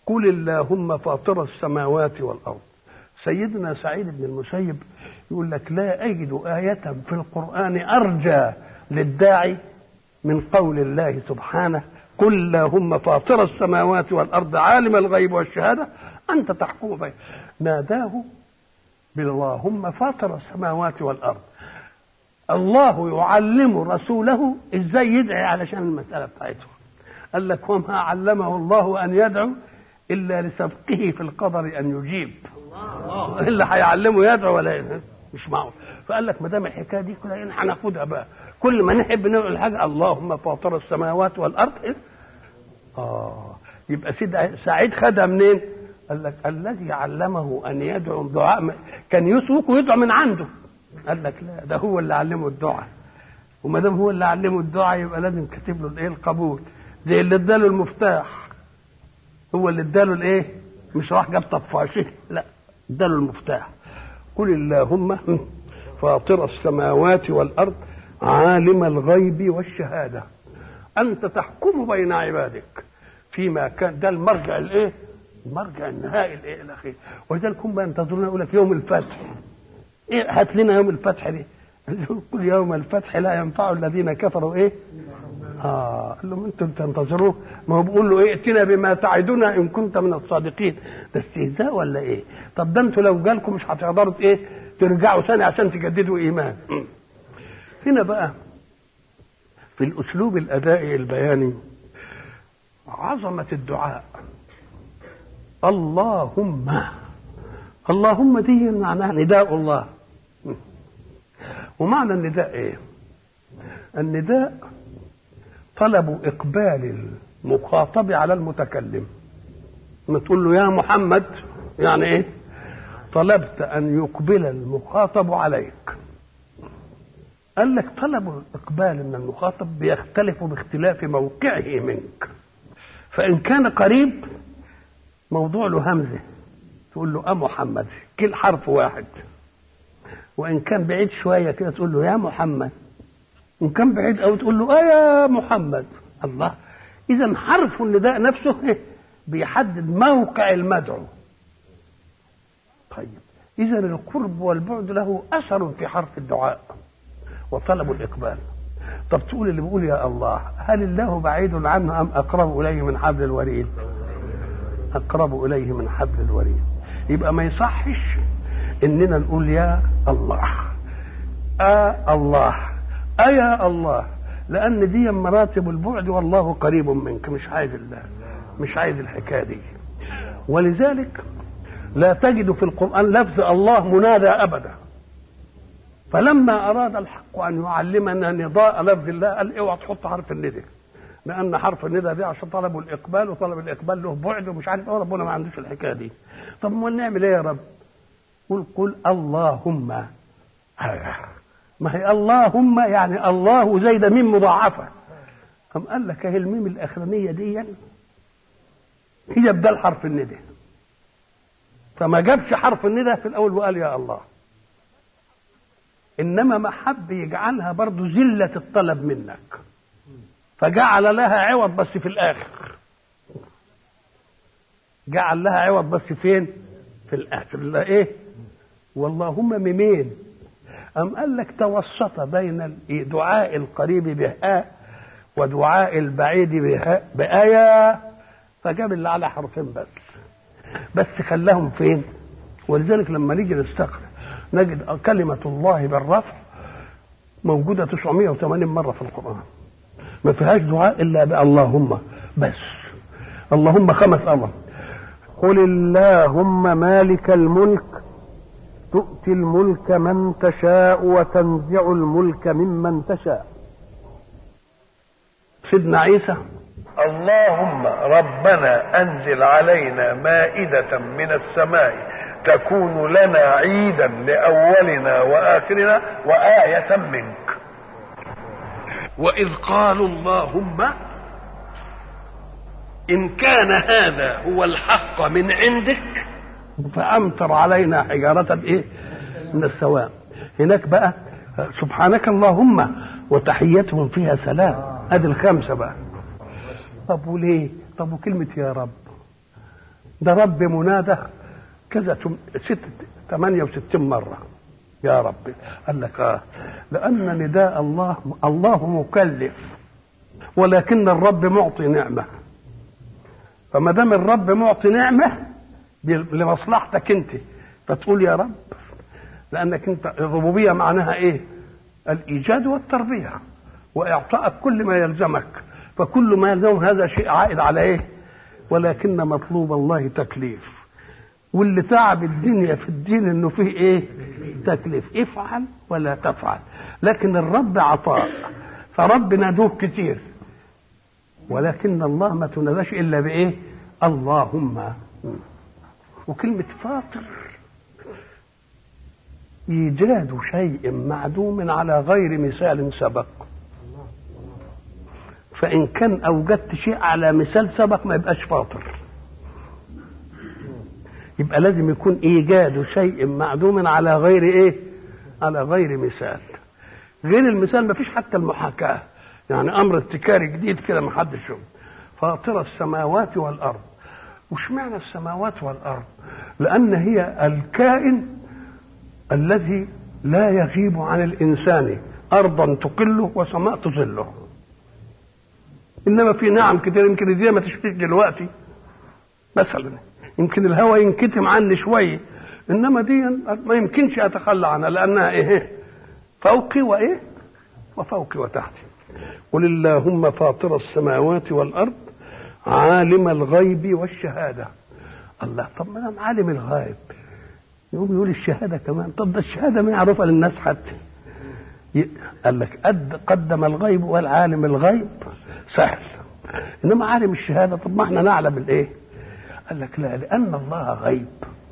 قل اللهم فاطر السماوات والارض سيدنا سعيد بن المسيب يقول لك لا اجد ايه في القران ارجى للداعي من قول الله سبحانه قل اللهم فاطر السماوات والارض عالم الغيب والشهاده انت تحكم بين ناداه باللهم فاطر السماوات والارض الله يعلم رسوله ازاي يدعي علشان المساله بتاعته قال لك وما علمه الله ان يدعو الا لسبقه في القدر ان يجيب الا هيعلمه يدعو ولا يدعو. مش معقول فقال لك ما دام الحكايه دي كلها إن هناخدها بقى كل ما نحب نقول حاجه اللهم فاطر السماوات والارض إيه؟ اه يبقى سيد سعيد خدها منين؟ قال لك الذي علمه ان يدعو الدعاء كان يسوق ويدعو من عنده قال لك لا ده هو اللي علمه الدعاء وما دام هو اللي علمه الدعاء يبقى لازم كاتب له الايه القبول زي اللي اداله المفتاح هو اللي اداله الايه مش راح جاب طفاشه لا اداله المفتاح قل اللهم فاطر السماوات والارض عالم الغيب والشهاده انت تحكم بين عبادك فيما كان ده المرجع الايه المرجع النهائي الايه الاخير ولذلك هم ينتظرون يقول لك يوم الفتح ايه هات لنا يوم الفتح دي كل يوم الفتح لا ينفع الذين كفروا ايه اه قال لهم انتم تنتظروه ما هو بيقول له ايه ائتنا بما تعدنا ان كنت من الصادقين ده استهزاء ولا ايه طب ده انتوا لو جالكم مش هتقدروا ايه ترجعوا ثاني عشان تجددوا ايمان هنا بقى في الاسلوب الادائي البياني عظمه الدعاء اللهم اللهم دي معناها نداء الله ومعنى النداء ايه النداء طلب اقبال المخاطب على المتكلم ما تقول له يا محمد يعني ايه طلبت ان يقبل المخاطب عليك قال لك طلب الاقبال من المخاطب بيختلف باختلاف موقعه منك فان كان قريب موضوع له همزه تقول له أ محمد كل حرف واحد وإن كان بعيد شوية كده تقول له يا محمد وإن كان بعيد أو تقول له آه يا محمد الله إذا حرف النداء نفسه بيحدد موقع المدعو طيب إذا القرب والبعد له أثر في حرف الدعاء وطلب الإقبال طب تقول اللي بيقول يا الله هل الله بعيد عنه أم أقرب إليه من حبل الوريد أقرب إليه من حبل الوريد يبقى ما يصحش اننا نقول يا الله آه الله أيا الله لأن دي مراتب البعد والله قريب منك مش عايز الله مش عايز الحكاية دي ولذلك لا تجد في القرآن لفظ الله منادى أبدا فلما أراد الحق أن يعلمنا نضاء لفظ الله قال اوعى تحط حرف الندى لأن حرف الندى دي عشان طلبوا الإقبال وطلب الإقبال له بعد ومش عارف إيه ربنا ما عندوش الحكاية دي طب امال نعمل إيه يا رب؟ قل قل اللهم ما هي اللهم يعني الله زي ده ميم مضاعفة أم قال لك اهي الميم الأخرانية دي هي بدل حرف الندى فما جابش حرف الندى في الأول وقال يا الله إنما ما حب يجعلها برضو زلة الطلب منك فجعل لها عوض بس في الآخر جعل لها عوض بس فين في الآخر لا إيه واللهم ميمين أم قال لك توسط بين دعاء القريب بهاء ودعاء البعيد بهاء بآية فجاب اللي على حرفين بس بس خلاهم فين ولذلك لما نيجي نستقرأ نجد كلمة الله بالرفع موجودة 980 مرة في القرآن ما فيهاش دعاء إلا باللهم بس اللهم خمس أمر قل اللهم مالك الملك تؤتي الملك من تشاء وتنزع الملك ممن تشاء سيدنا عيسى اللهم ربنا انزل علينا مائدة من السماء تكون لنا عيدا لأولنا وآخرنا وآية منك وإذ قالوا اللهم إن كان هذا هو الحق من عندك فأمطر علينا حجارة إيه؟ من السواء هناك بقى سبحانك اللهم وتحيتهم فيها سلام ادي الخمسه بقى طب وليه طب وكلمه يا رب ده رب منادى كذا ست 68 مرة يا رب قال لك آه لأن نداء الله الله مكلف ولكن الرب معطي نعمة فما دام الرب معطي نعمة لمصلحتك أنت فتقول يا رب لأنك أنت الربوبية معناها إيه؟ الإيجاد والتربية وإعطائك كل ما يلزمك فكل ما يلزم هذا شيء عائد على إيه؟ ولكن مطلوب الله تكليف واللي تعب الدنيا في الدين انه فيه ايه تكليف افعل ولا تفعل لكن الرب عطاء فرب نادوه كتير ولكن الله ما تناداش الا بايه اللهم وكلمة فاطر إيجاد شيء معدوم على غير مثال سبق فإن كان أوجدت شيء على مثال سبق ما يبقاش فاطر يبقى لازم يكون ايجاد شيء معدوم على غير ايه على غير مثال غير المثال ما فيش حتى المحاكاه يعني امر ابتكاري جديد كده ما حدش شوف فاطر السماوات والارض وش معنى السماوات والارض لان هي الكائن الذي لا يغيب عن الانسان ارضا تقله وسماء تظله انما في نعم كتير يمكن دي ما تشفيش دلوقتي مثلا يمكن الهوى ينكتم عني شويه انما دي ما يمكنش اتخلى عنها لانها ايه فوقي وايه وفوقي وتحتي قل اللهم فاطر السماوات والارض عالم الغيب والشهاده الله طب ما دام عالم الغيب يقوم يقول الشهاده كمان طب ده الشهاده ما يعرفها للناس حتى قال لك قد قدم الغيب والعالم الغيب سهل انما عالم الشهاده طب ما احنا نعلم الايه قال لك لا لأن الله غيب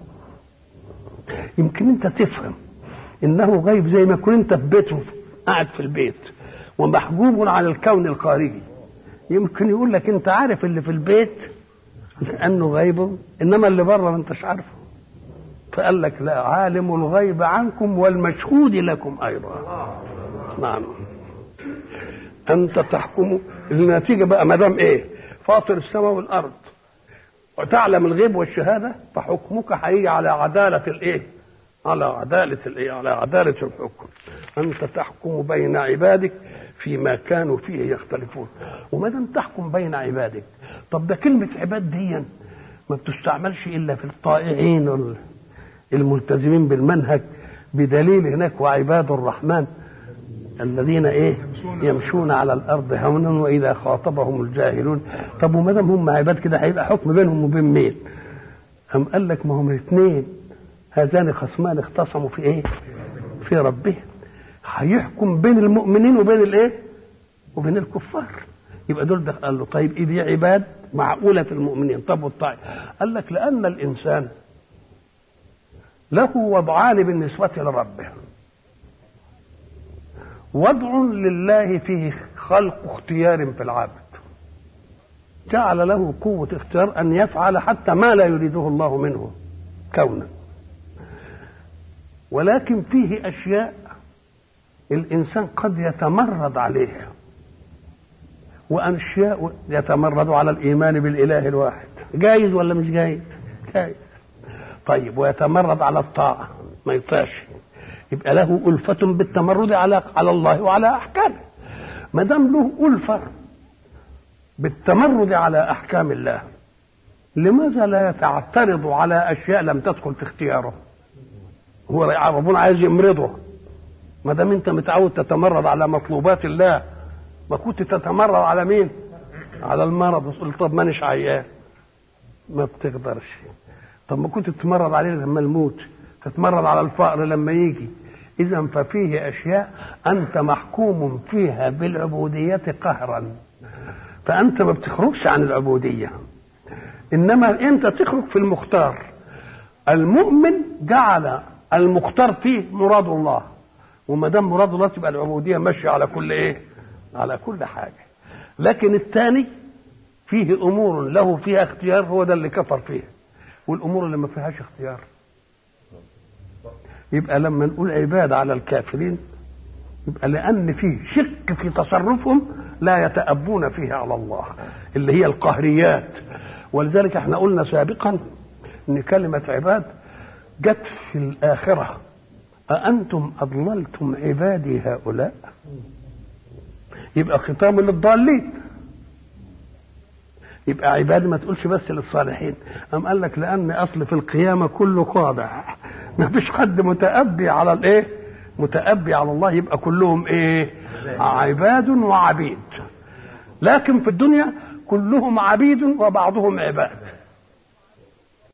يمكن أنت تفهم إنه غيب زي ما كنت أنت في بيته قاعد في البيت ومحجوب عن الكون الخارجي يمكن يقول لك أنت عارف اللي في البيت لأنه غيب إنما اللي بره ما أنتش عارفه فقال لك لا عالم الغيب عنكم والمشهود لكم أيضا نعم أنت تحكم النتيجة بقى ما دام إيه فاطر السماء والأرض وتعلم الغيب والشهادة فحكمك هيجي على عدالة الإيه؟ على عدالة الإيه؟ على عدالة الحكم. أنت تحكم بين عبادك فيما كانوا فيه يختلفون. وما دام تحكم بين عبادك، طب ده كلمة عباد دي ما بتستعملش إلا في الطائعين الملتزمين بالمنهج بدليل هناك وعباد الرحمن الذين ايه يمشون على الارض هونا واذا خاطبهم الجاهلون طب وما دام هم عباد كده هيبقى حكم بينهم وبين مين أم قال لك ما هم الاثنين هذان خصمان اختصموا في ايه في ربهم هيحكم بين المؤمنين وبين الايه وبين الكفار يبقى دول ده قال له طيب ايه دي عباد معقولة في المؤمنين طب والطائع قال لك لأن الإنسان له وضعان بالنسبة لربه وضع لله فيه خلق اختيار في العبد جعل له قوة اختيار أن يفعل حتى ما لا يريده الله منه كونا ولكن فيه أشياء الإنسان قد يتمرد عليها وأشياء يتمرد على الإيمان بالإله الواحد جايز ولا مش جايز جايز طيب ويتمرد على الطاعة ما يطاش يبقى له ألفة بالتمرد على على الله وعلى أحكامه ما دام له ألفة بالتمرد على أحكام الله لماذا لا تعترض على أشياء لم تدخل في اختياره هو ربنا عايز يمرضه ما دام انت متعود تتمرد على مطلوبات الله ما كنت تتمرد على مين على المرض وتقول طب مانيش عيان ما بتقدرش طب ما كنت تتمرد عليه لما الموت تتمرد على الفقر لما يجي اذا ففيه اشياء انت محكوم فيها بالعبوديه قهرا فانت ما بتخرجش عن العبوديه انما انت تخرج في المختار المؤمن جعل المختار فيه مراد الله وما دام مراد الله تبقى العبوديه ماشيه على كل ايه على كل حاجه لكن الثاني فيه امور له فيها اختيار هو ده اللي كفر فيها والامور اللي ما فيهاش اختيار يبقى لما نقول عباد على الكافرين يبقى لان فيه شك في تصرفهم لا يتأبون فيه على الله اللي هي القهريات ولذلك احنا قلنا سابقا ان كلمة عباد جت في الآخرة أأنتم أضللتم عبادي هؤلاء يبقى ختام للضالين يبقى عبادي ما تقولش بس للصالحين أم قال لك لأن أصل في القيامة كله خاضع ما فيش حد متأبي على الإيه متأبي على الله يبقى كلهم إيه عباد وعبيد لكن في الدنيا كلهم عبيد وبعضهم عباد